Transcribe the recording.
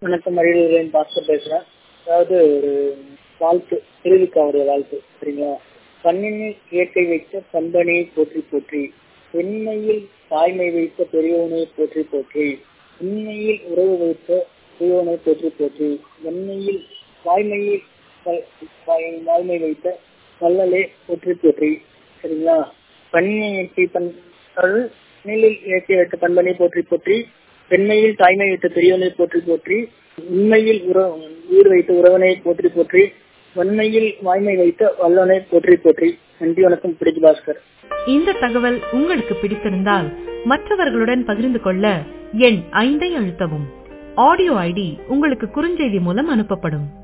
வணக்கம் அரியலூர்லேருந்து பாஸ்கர் பேசுகிறேன் அதாவது ஒரு வாழ்த்து திருவிக்காவுடைய வாழ்த்து சரிங்களா கண்ணினில் இயற்கை வைத்த பண்பனை போற்றி போற்றி பெண்மையில் தாய்மை வைத்த பெரியவனை போற்றி போற்றி உண்மையில் உறவு வைத்த பெரியவனை போற்றி போற்றி வெண்மையில் வாய்மையில் வ- வாய்- வாய்மை வைத்த வள்ளலே போற்றி போற்றி சரிங்களா பணியை இயற்கை பண் அதாவது நிலையில் இயற்கை வைத்த பண்பனை போற்றி போற்றி பெண்மையில் தாய்மை வைத்த பெரியவனை போற்றி போற்றி உண்மையில் உற- உயிர் வைத்த உறவனை போற்றி போற்றி வன்மையில் வாய்மை வைத்த வல்லவனை போற்றி போற்றி நன்றி வணக்கம் பிடிச்சு பாஸ்கர் இந்த தகவல் உங்களுக்கு பிடித்திருந்தால் மற்றவர்களுடன் பகிர்ந்து கொள்ள எண் ஐந்தை அழுத்தவும் ஆடியோ ஐடி உங்களுக்கு குறுஞ்செய்தி மூலம் அனுப்பப்படும்